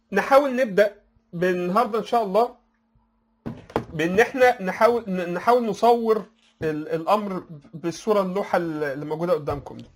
نحاول نبدا بالنهارده ان شاء الله بان احنا نحاول نحاول نصور ال- الامر بالصوره اللوحه اللي موجوده قدامكم دي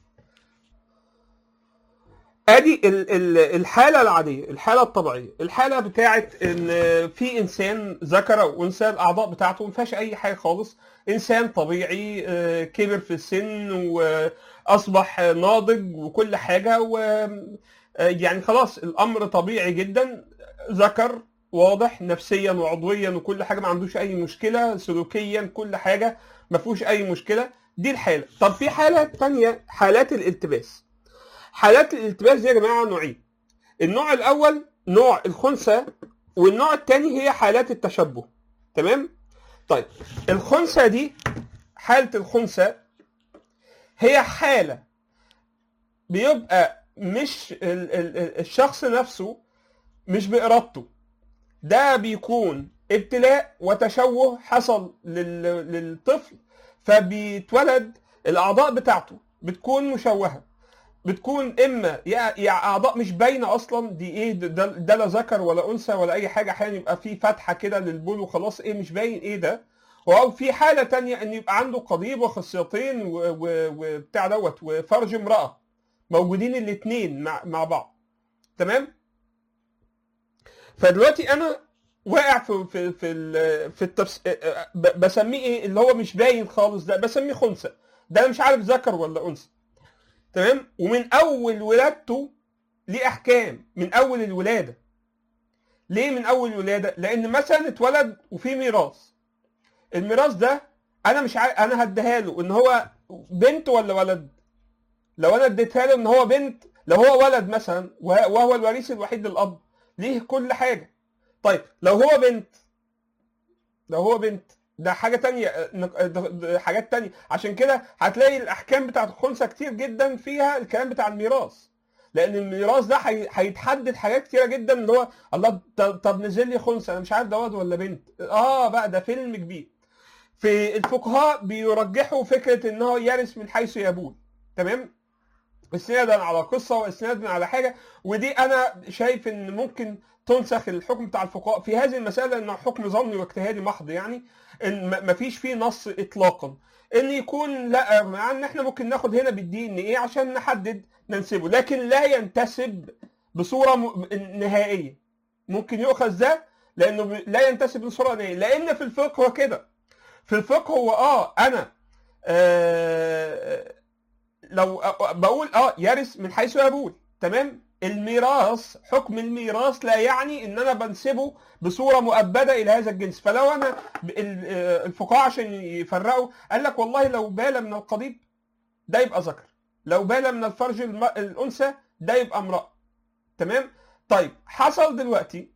ادي ال- ال- الحاله العاديه الحاله الطبيعيه الحاله بتاعت ان في انسان ذكر او انثى الاعضاء بتاعته ما فيهاش اي حاجه خالص انسان طبيعي آه، كبر في السن واصبح ناضج وكل حاجه و آه، يعني خلاص الامر طبيعي جدا ذكر واضح نفسيا وعضويا وكل حاجه ما عندوش اي مشكله سلوكيا كل حاجه ما فيهوش اي مشكله دي الحاله طب في حاله تانية حالات الالتباس حالات الالتباس دي يا جماعه نوعين النوع الاول نوع الخنثى والنوع الثاني هي حالات التشبه تمام طيب الخنثى دي حاله الخنثى هي حاله بيبقى مش ال- ال- ال- الشخص نفسه مش بارادته ده بيكون ابتلاء وتشوه حصل لل- للطفل فبيتولد الاعضاء بتاعته بتكون مشوهه بتكون اما يا يا اعضاء مش باينه اصلا دي ايه ده, ده, ده لا ذكر ولا انثى ولا اي حاجه احيانا يبقى في فتحه كده للبول وخلاص ايه مش باين ايه ده او في حاله تانية ان يبقى عنده قضيب وخصيتين و- و- وبتاع دوت وفرج امراه موجودين الاثنين مع مع بعض تمام فدلوقتي انا واقع في في في ال- في التفس... ب- بسميه ايه اللي هو مش باين خالص ده بسميه خنثى ده انا مش عارف ذكر ولا انثى تمام ومن اول ولادته ليه احكام من اول الولاده ليه من اول الولاده لان مثلا اتولد وفي ميراث الميراث ده انا مش عارف انا هديها له ان هو بنت ولا ولد لو انا اديتها له ان هو بنت لو هو ولد مثلا وه- وهو الوريث الوحيد للاب ليه كل حاجه طيب لو هو بنت لو هو بنت ده حاجة تانية آه، نق- ده- ده حاجات تانية عشان كده هتلاقي الأحكام بتاعت الخنثى كتير جدا فيها الكلام بتاع الميراث لأن الميراث ده هي- هيتحدد حاجات كتيرة جدا اللي هو الله ط- طب نزل لي خنثى أنا مش عارف ده ولد ولا بنت آه بقى ده فيلم كبير في الفقهاء بيرجحوا فكرة إن هو يرث من حيث يبول تمام استنادا على قصة واستنادا على حاجة ودي أنا شايف إن ممكن تنسخ الحكم بتاع الفقهاء في هذه المسألة إنه حكم ظني واجتهادي محض يعني ان م- مفيش فيه نص اطلاقا ان يكون لا مع ان احنا ممكن ناخد هنا بالدي ان ايه عشان نحدد ننسبه لكن لا ينتسب بصوره م- نهائيه ممكن يؤخذ ده لانه ب- لا ينتسب بصوره نهائيه لان في الفقه هو كده في الفقه هو اه انا آه لو أ- بقول اه يرث من حيث يبول تمام الميراث حكم الميراث لا يعني ان انا بنسبه بصوره مؤبده الى هذا الجنس فلو انا ب- ال- آه، الفقهاء عشان يفرقوا قال لك والله لو بال من القضيب ده يبقى ذكر لو بال من الفرج الم- الانثى ده يبقى امراه تمام طيب حصل دلوقتي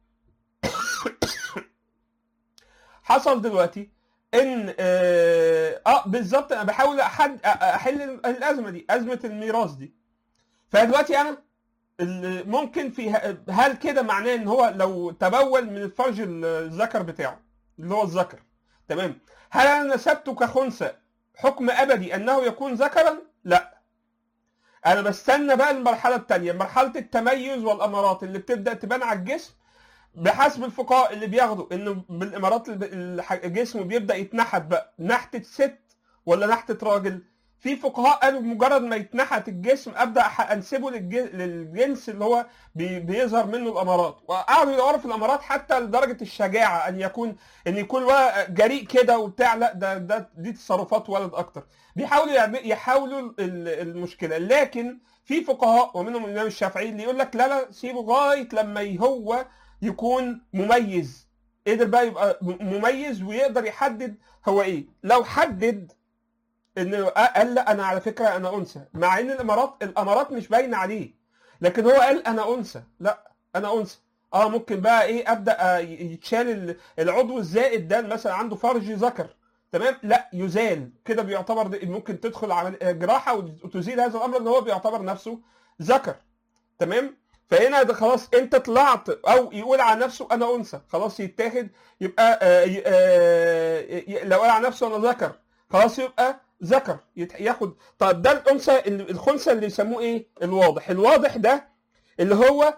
حصل دلوقتي ان اه, آه بالظبط انا بحاول أحد أ- احل الازمه دي ازمه الميراث دي فدلوقتي انا ال- ممكن في ه- هل كده معناه ان هو لو تبول من الفرج الذكر بتاعه اللي هو الذكر تمام هل انا نسبته كخنثى حكم ابدي انه يكون ذكرا لا انا بستنى بقى المرحله الثانيه مرحله التميز والامارات اللي بتبدا تبان على الجسم بحسب الفقهاء اللي بياخدوا ان بالامارات الب- الح- الجسم بيبدا يتنحت بقى نحته ست ولا نحته راجل في فقهاء قالوا بمجرد ما يتنحت الجسم ابدا أح- انسبه للج- للجنس اللي هو بي- بيظهر منه الامارات وقعدوا يدوروا في الامارات حتى لدرجه الشجاعه ان يكون ان يكون ولد جريء كده وبتاع لا ده ده دي تصرفات ولد اكتر بيحاولوا يعم- يحاولوا ال- المشكله لكن في فقهاء ومنهم الامام الشافعي اللي يقول لك لا لا سيبه لغايه لما هو يكون مميز قدر بقى يبقى م- مميز ويقدر يحدد هو ايه لو حدد انه قال لا انا على فكره انا انثى مع ان الامارات الامارات مش باينه عليه لكن هو قال انا انثى لا انا انثى اه ممكن بقى ايه ابدا آه، يتشال ال- العضو الزائد ده مثلا عنده فرج ذكر تمام لا يزال كده بيعتبر ده- ممكن تدخل عمل جراحه وتزيل هذا الامر ان هو بيعتبر نفسه ذكر تمام فهنا ده خلاص انت طلعت او يقول على نفسه انا انثى خلاص يتاخد يبقى آه ي- آه ي- لو قال على نفسه انا ذكر خلاص يبقى ذكر يت- ياخد طب ده الانثى ال- الخنثى اللي يسموه ايه الواضح الواضح ده اللي هو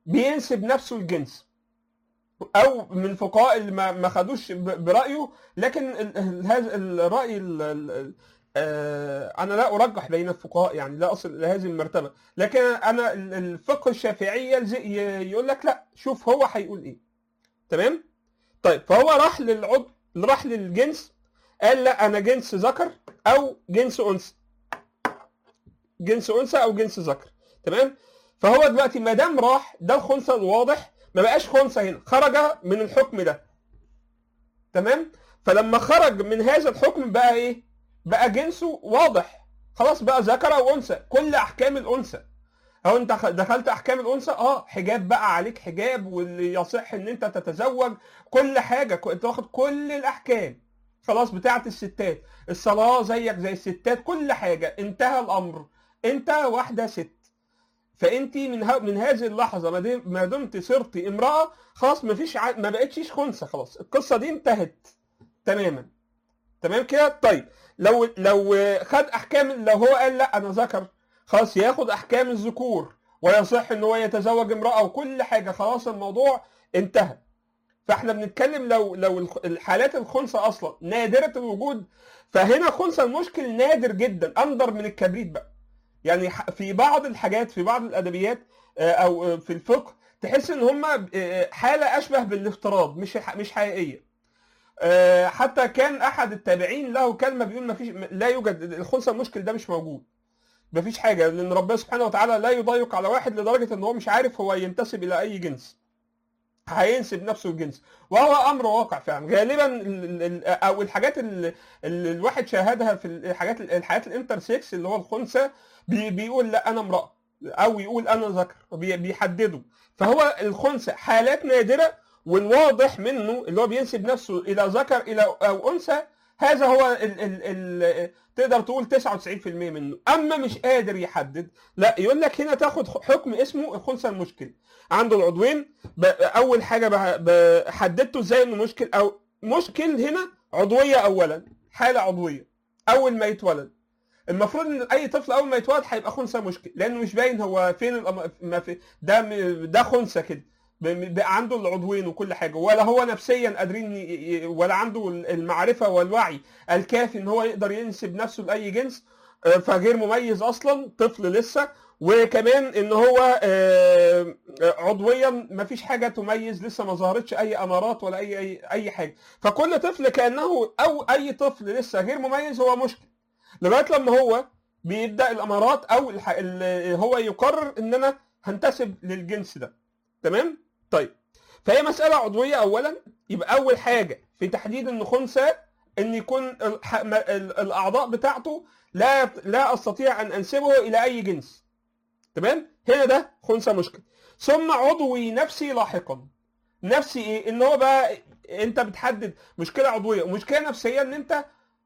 بينسب نفسه الجنس او من الفقهاء اللي ما ما خدوش ب- برايه لكن ال- ال- هذا الراي ال- ال- آه، انا لا ارجح بين الفقهاء يعني لا اصل الى هذه المرتبه لكن انا ال- الفقه الشافعي يلز- ي- يقول لك لا شوف هو هيقول ايه تمام طيب فهو راح للعضو راح للجنس قال لا انا جنس ذكر او جنس انثى جنس انثى او جنس ذكر تمام فهو دلوقتي ما دام راح ده الخنثى الواضح ما بقاش خنثى هنا خرج من الحكم ده تمام فلما خرج من هذا الحكم بقى ايه بقى جنسه واضح خلاص بقى ذكر او انثى كل احكام الانثى اهو انت خ- دخلت احكام الانثى اه حجاب بقى عليك حجاب واللي يصح ان انت تتزوج كل حاجه ك- انت واخد كل الاحكام خلاص بتاعه الستات الصلاه زيك زي الستات كل حاجه انتهى الامر انت واحده ست فانت من ه... من هذه اللحظه ما دام- ما دمت صرت امراه خلاص ما فيش ع... ما بقتش خنثى خلاص القصه دي انتهت تماما تمام كده طيب لو لو خد احكام لو هو قال لا انا ذكر خلاص ياخد احكام الذكور ويصح ان هو يتزوج امراه وكل حاجه خلاص الموضوع انتهى فاحنا بنتكلم لو لو الخ- الحالات الخنثى اصلا نادره الوجود فهنا خنثى المشكل نادر جدا اندر من الكبريت بقى يعني ح- في بعض الحاجات في بعض الادبيات آه، او آه، في الفقه تحس ان هم حاله اشبه بالافتراض مش ح- مش حقيقيه آه، حتى كان احد التابعين له كلمه بيقول ما فيش لا يوجد الخنثى المشكل ده مش موجود ما فيش حاجه لان ربنا سبحانه وتعالى لا يضيق على واحد لدرجه ان هو مش عارف هو ينتسب الى اي جنس هينسب نفسه الجنس وهو امر واقع فعلا غالبا ال- ال- او الحاجات اللي اللي الواحد شاهدها في الحاجات الحياه الانترسكس اللي هو الخنثى بي- بيقول لا انا امراه او يقول انا ذكر بي- بيحددوا فهو الخنثى حالات نادره والواضح منه اللي هو بينسب نفسه الى ذكر الى او انثى هذا هو ال ال ال تقدر تقول 99% منه اما مش قادر يحدد لا يقول لك هنا تاخد حكم اسمه الخنثى المشكل عنده العضوين ب- اول حاجه ب- ب- حددته ازاي انه مشكل او مشكل هنا عضويه اولا حاله عضويه اول ما يتولد المفروض ان اي طفل اول ما يتولد هيبقى خنثى مشكل لانه مش باين هو فين الأم... ما في ده م- ده خنثى كده ب- بقى عنده العضوين وكل حاجه ولا هو نفسيا قادرين ي- ي- ولا عنده المعرفه والوعي الكافي ان هو يقدر ينسب نفسه لاي جنس آه، فغير مميز اصلا طفل لسه وكمان ان هو آه، عضويا ما فيش حاجه تميز لسه ما ظهرتش اي امارات ولا اي اي اي حاجه فكل طفل كانه او اي طفل لسه غير مميز هو مشكل لغايه لما هو بيبدا الامارات او الح... ال- هو يقرر ان انا هنتسب للجنس ده تمام طيب فهي مساله عضويه اولا يبقى اول حاجه في تحديد ان خنثى ان يكون الح... ما- ال- الاعضاء بتاعته لا لا استطيع ان انسبه الى اي جنس تمام هنا ده خنثى مشكل ثم عضوي نفسي لاحقا نفسي ايه ان هو بقى انت بتحدد مشكله عضويه ومشكله نفسيه ان انت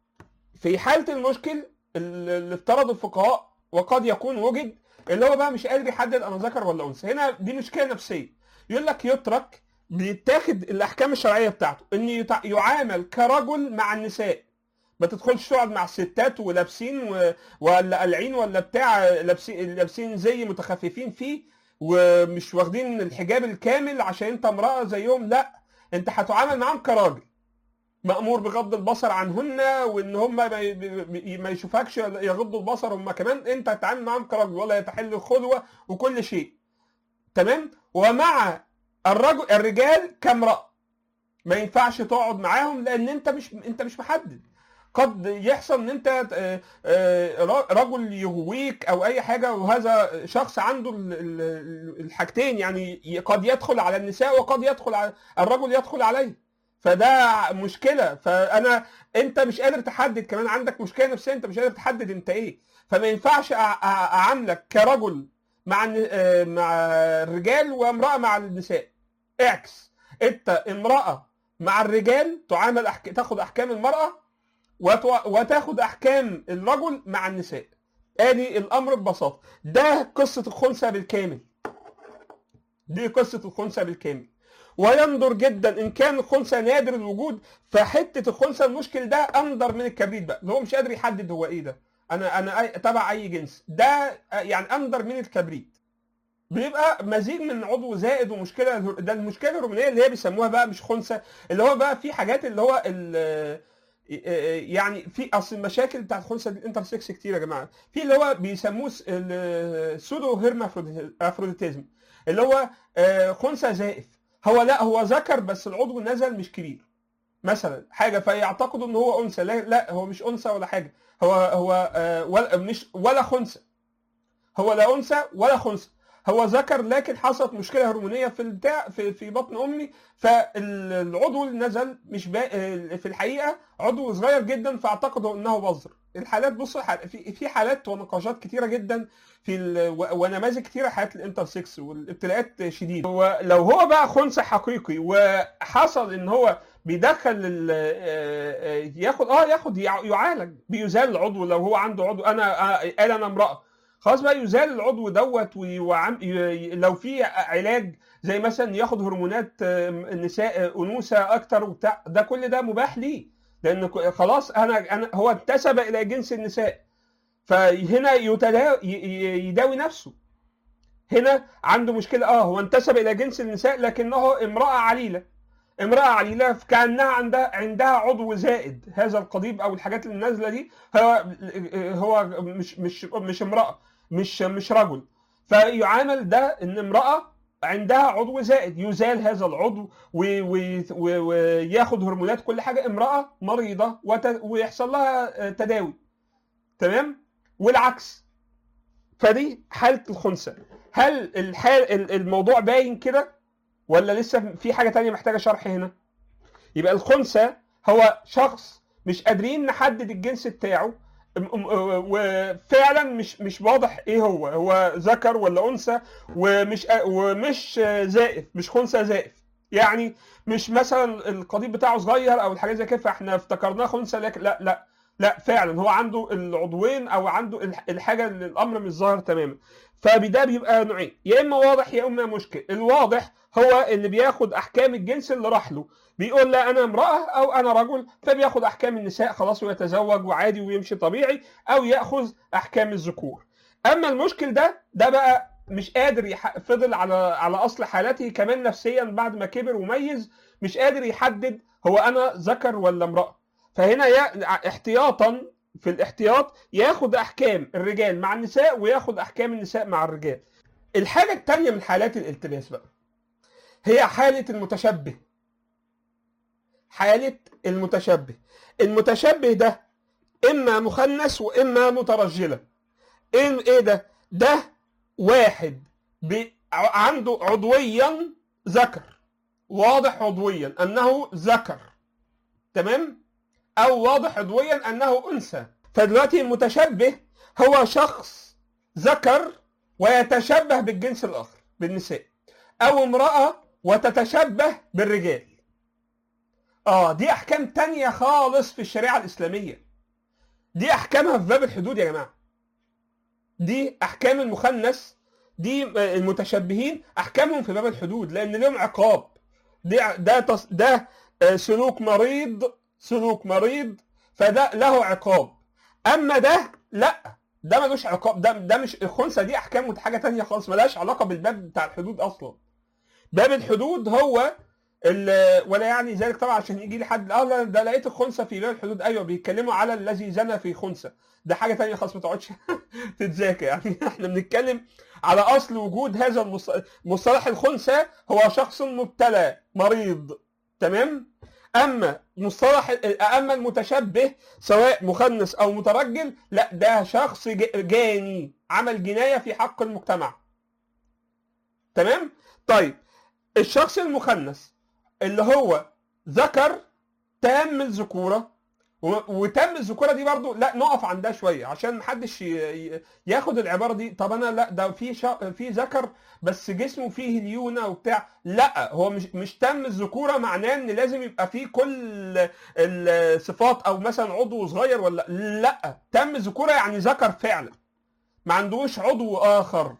في حاله المشكل اللي افترض الفقهاء وقد يكون وجد اللي هو بقى مش قادر يحدد انا ذكر ولا انثى هنا دي مشكله نفسيه يقول لك يترك بيتاخد الاحكام الشرعيه بتاعته ان يتع- يعامل كرجل مع النساء ما تدخلش تقعد مع الستات ولابسين و... ولا قلعين ولا بتاع لابسين لابسين زي متخففين فيه ومش واخدين الحجاب الكامل عشان انت امراه زيهم لا انت هتعامل معاهم كراجل مأمور بغض البصر عنهن وان هم ما ي- ما يشوفكش يغضوا البصر هم كمان انت هتتعامل معاهم كراجل ولا يتحل الخلوه وكل شيء تمام ومع الرجل الرجال كامرأة ما ينفعش تقعد معاهم لان انت مش انت مش محدد قد يحصل ان انت آه، آه، رجل يهويك او اي حاجه وهذا شخص عنده ال- ال- الحاجتين يعني قد يدخل على النساء وقد يدخل على الرجل يدخل عليه فده مشكله فانا انت مش قادر تحدد كمان عندك مشكله نفسيه انت مش قادر تحدد انت ايه فما ينفعش أع- أع- اعاملك كرجل مع الن- آه، مع الرجال وامراه مع النساء اعكس انت امراه مع الرجال تعامل أحك... تاخد احكام المراه وت... وتاخد احكام الرجل مع النساء ادي الامر ببساطه ده قصه الخنثى بالكامل دي قصه الخنثى بالكامل ويندر جدا ان كان الخنثى نادر الوجود فحته الخنثى المشكل ده اندر من الكبريت بقى اللي هو مش قادر يحدد هو ايه ده انا انا أي- تبع اي جنس ده يعني اندر من الكبريت بيبقى مزيج من عضو زائد ومشكله ده المشكله الهرمونيه اللي هي بيسموها بقى مش خنثى اللي هو بقى في حاجات اللي هو ال- يعني في اصل المشاكل بتاعت خنثى دي الانترسكس كتير يا جماعه في اللي هو بيسموه السودو هيرمافروديتيزم اللي هو آه، خنثى زائف هو لا هو ذكر بس العضو نزل مش كبير مثلا حاجه فيعتقدوا ان هو انثى لا, لا هو مش انثى ولا حاجه هو هو آه، ولا مش ولا خنثى هو لا انثى ولا خنثى هو ذكر لكن حصلت مشكله هرمونيه في البتاع في, في بطن امي فالعضو اللي نزل مش با... في الحقيقه عضو صغير جدا فاعتقدوا انه بذر الحالات بصوا حال- في في حالات ونقاشات كتيره جدا في ال... و- ونماذج كتيره حالات الانترسكس والابتلاءات شديده هو لو هو بقى خنثى حقيقي وحصل ان هو بيدخل ال... آه، آه، ياخد اه ياخد يع- يعالج بيزال العضو لو هو عنده عضو انا آه، قال انا امراه خلاص بقى يزال العضو دوت وي- وعم... ي- ي- لو في علاج زي مثلا ياخد هرمونات آه، النساء آه، انوثه اكتر وبتاع ده كل ده مباح ليه لان ك- خلاص انا انا هو انتسب الى جنس النساء فهنا يتدا... ي- ي- يداوي نفسه هنا عنده مشكله اه هو انتسب الى جنس النساء لكنه امراه عليله امراه عليله كانها عندها عندها عضو زائد هذا القضيب او الحاجات اللي نازله دي هو هو مش مش مش امراه مش مش رجل فيعامل ده ان امراه عندها عضو زائد يزال هذا العضو و- و- و- وياخد هرمونات كل حاجه امراه مريضه وت- ويحصل لها تداوي تمام والعكس فدي حاله الخنثى هل الحال الموضوع باين كده ولا لسه في حاجه تانية محتاجه شرح هنا يبقى الخنثى هو شخص مش قادرين نحدد الجنس بتاعه م- م- وفعلا مش مش واضح ايه هو هو ذكر ولا انثى ومش ومش زائف مش خنثى زائف يعني مش مثلا القضيب بتاعه صغير او الحاجات زي كده فاحنا افتكرناه خنثى لكن لا لا لا فعلا هو عنده العضوين او عنده الح- الحاجه اللي الامر مش ظاهر تماما فبده بيبقى نوعين يا اما واضح يا اما مشكل الواضح هو اللي بياخد احكام الجنس اللي راح له بيقول لا انا امراه او انا رجل فبياخد احكام النساء خلاص ويتزوج وعادي ويمشي طبيعي او ياخذ احكام الذكور اما المشكل ده ده بقى مش قادر يح... فضل على على اصل حالته كمان نفسيا بعد ما كبر وميز مش قادر يحدد هو انا ذكر ولا امراه فهنا يا... احتياطا في الاحتياط ياخد احكام الرجال مع النساء وياخد احكام النساء مع الرجال الحاجه الثانيه من حالات الالتباس بقى هي حاله المتشبه حالة المتشبه المتشبه ده إما مخنث وإما مترجلة إيه إيه ده؟ ده واحد بي عنده عضويا ذكر واضح عضويا أنه ذكر تمام؟ أو واضح عضويا أنه أنثى فدلوقتي المتشبه هو شخص ذكر ويتشبه بالجنس الآخر بالنساء أو امرأة وتتشبه بالرجال اه دي احكام تانية خالص في الشريعة الاسلامية دي احكامها في باب الحدود يا جماعة دي احكام المخنث دي المتشبهين احكامهم في باب الحدود لان لهم عقاب ده ده تص... ده آه، سلوك مريض سلوك مريض فده له عقاب اما ده لا ده ملوش عقاب ده ده مش الخنثى دي احكام حاجه تانية خالص ملهاش علاقه بالباب بتاع الحدود اصلا باب الحدود هو ال- ولا يعني ذلك طبعا عشان يجي لي حد اه لا ده لقيت الخنثى في باب الحدود ايوه بيتكلموا على الذي زنى في خنثى ده حاجه تانية خالص ما تقعدش تتذاكى يعني احنا بنتكلم على اصل وجود هذا المص- مصطلح الخنثى هو شخص مبتلى مريض تمام اما مصطلح اما المتشبه سواء مخنث او مترجل لا ده شخص ج- جاني عمل جنايه في حق المجتمع تمام طيب الشخص المخنث اللي هو ذكر تام الذكوره و- وتم الذكوره دي برضو لا نقف عندها شويه عشان محدش ي- ي- ياخد العباره دي طب انا لا ده في شا... في ذكر بس جسمه فيه ليونه وبتاع لا هو مش مش تم الذكوره معناه ان لازم يبقى فيه كل الصفات او مثلا عضو صغير ولا لا تم الذكوره يعني ذكر فعلا ما عندوش عضو اخر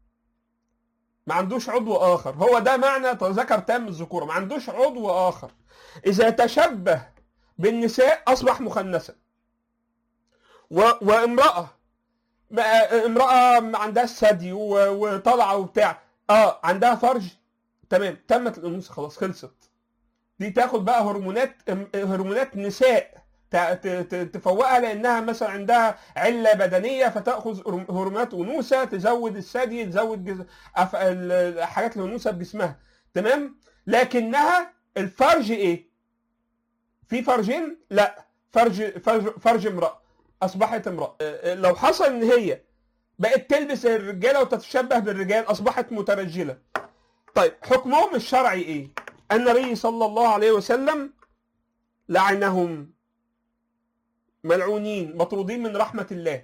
ما عندوش عضو اخر هو ده معنى ذكر تام الذكوره ما عندوش عضو اخر اذا تشبه بالنساء اصبح مخنثا و... وامراه ما- امراه ما عندهاش ثدي و- وطالعه وبتاع اه عندها فرج تمام تمت الانوثه خلاص خلصت دي تاخد بقى هرمونات هرمونات نساء ت- ت- ت- تفوقها لانها مثلا عندها عله بدنيه فتاخذ هرمونات انوثه تزود الثدي تزود جز... أف... ال- حاجات الانوثه بجسمها تمام لكنها الفرج ايه؟ في فرجين؟ لا فرج فرج, فرج امراه اصبحت امراه أه، لو حصل ان هي بقت تلبس الرجاله وتتشبه بالرجال اصبحت مترجله طيب حكمهم الشرعي ايه؟ النبي صلى الله عليه وسلم لعنهم ملعونين مطرودين من رحمة الله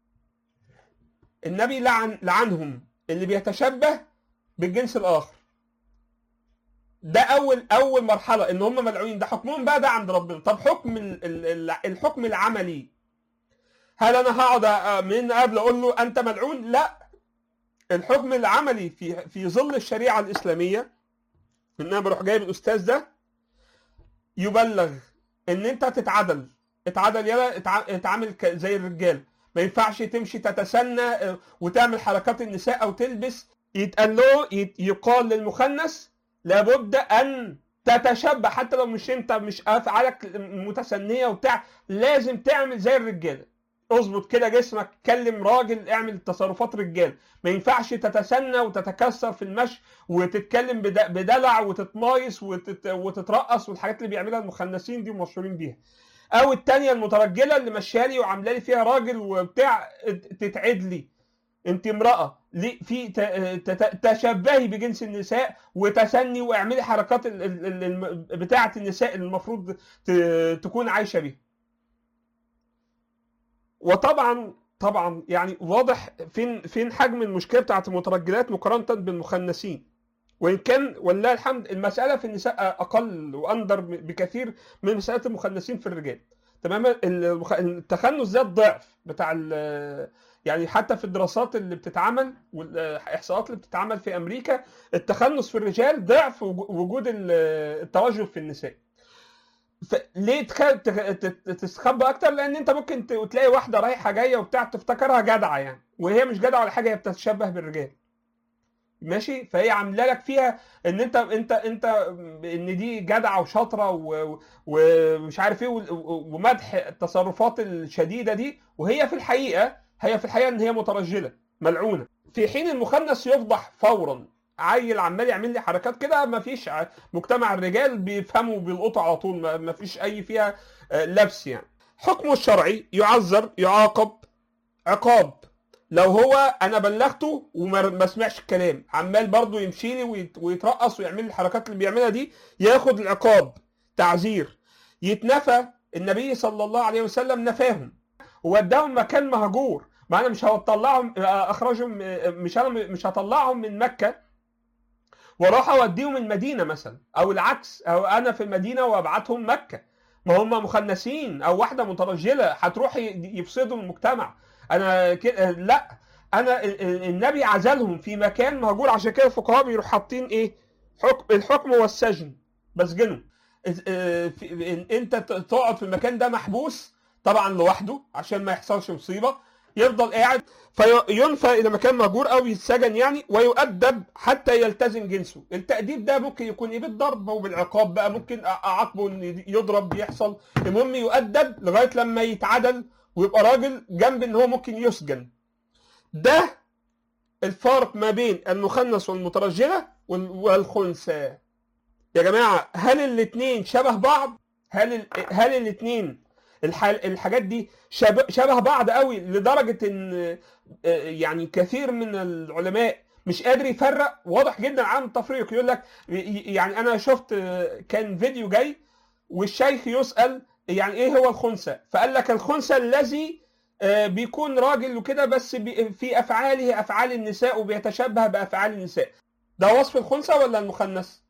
النبي لعن لعنهم اللي بيتشبه بالجنس الآخر ده أول أول مرحلة إن هم ملعونين ده حكمهم بقى ده عند ربنا طب حكم ال- ال- ال- الحكم العملي هل أنا هقعد أ- من قبل أقول له أنت ملعون؟ لا الحكم العملي في في ظل الشريعة الإسلامية إن أنا بروح جايب الأستاذ ده يبلغ إن أنت تتعدل اتعدل يلا اتع- اتعامل ك- زي الرجال ما ينفعش تمشي تتسنى اه، وتعمل حركات النساء او تلبس يتقال له يت- يقال للمخنث لابد ان تتشبه حتى لو مش انت مش افعالك متسنيه وبتاع لازم تعمل زي الرجاله اظبط كده جسمك كلم راجل اعمل تصرفات رجال ما ينفعش تتسنى وتتكسر في المشي وتتكلم بد- بدلع وتتمايص وتت... وتترقص والحاجات اللي بيعملها المخنثين دي ومشهورين بيها او التانية المترجله اللي ماشيه لي وعامله لي فيها راجل وبتاع تتعد لي انت امراه ليه في ت- ت- تشبهي بجنس النساء وتسني واعملي حركات ال- ال- ال- الم- بتاعه النساء اللي المفروض ت- تكون عايشه بيها وطبعا طبعا يعني واضح فين فين حجم المشكله بتاعه المترجلات مقارنه بالمخنثين وان كان ولله الحمد المساله في النساء اقل واندر بكثير من مساله المخنثين في الرجال تماما المخ- التخنث ده الضعف بتاع ال- يعني حتى في الدراسات اللي بتتعمل والاحصاءات اللي بتتعمل في امريكا التخنث في الرجال ضعف وج- وجود ال- التوجه في النساء فليه تخ- تخ- تت- تستخبى اكتر لان انت ممكن ت- تلاقي واحده رايحه جايه وبتاع تفتكرها جدعه يعني وهي مش جدعه ولا حاجه هي بتتشبه بالرجال ماشي فهي عامله لك فيها ان انت انت انت ان دي جدعه وشاطره و- ومش عارف ايه و- ومدح التصرفات الشديده دي وهي في الحقيقه هي في الحقيقه ان هي مترجله ملعونه في حين المخنث يفضح فورا عيل عمال يعمل لي حركات كده ما فيش ع- مجتمع الرجال بيفهموا بيلقطوا على طول ما- ما فيش اي فيها آه، لبس يعني حكمه الشرعي يعذر يعاقب عقاب لو هو انا بلغته وما ما سمعش الكلام عمال برضه يمشي لي ويت- ويترقص ويعمل لي الحركات اللي بيعملها دي ياخد العقاب تعذير يتنفى النبي صلى الله عليه وسلم نفاهم ووداهم مكان مهجور ما انا مش هطلعهم اخرجهم مش انا مش هطلعهم من مكه واروح اوديهم المدينه مثلا او العكس او انا في المدينه وابعتهم مكه ما هم مخنثين او واحده مترجله هتروح ي- يفسدوا المجتمع انا كده لا انا ال- ال- النبي عزلهم في مكان مهجور عشان كده الفقهاء بيروحوا حاطين ايه حكم الحكم والسجن بسجنه إز- آه، في- إن انت ت- تقعد في المكان ده محبوس طبعا لوحده عشان ما يحصلش مصيبه يفضل قاعد فينفى الى مكان مهجور او يتسجن يعني ويؤدب حتى يلتزم جنسه التأديب ده ممكن يكون ايه بالضرب او بالعقاب بقى ممكن أ- اعاقبه ان يضرب يحصل المهم يؤدب لغايه لما يتعدل ويبقى راجل جنب ان هو ممكن يسجن ده الفرق ما بين المخنث والمترجله وال- والخنثى يا جماعه هل الاثنين شبه بعض هل ال- هل الاثنين الحاجات دي شبه, شبه بعض قوي لدرجه ان آه، يعني كثير من العلماء مش قادر يفرق واضح جدا عن التفريق يقول لك يعني انا شفت آه، كان فيديو جاي والشيخ يسأل يعني ايه هو الخنثى فقال لك الخنثى الذي آه، بيكون راجل وكده بس بي- في افعاله افعال النساء وبيتشبه بافعال النساء ده وصف الخنثى ولا المخنث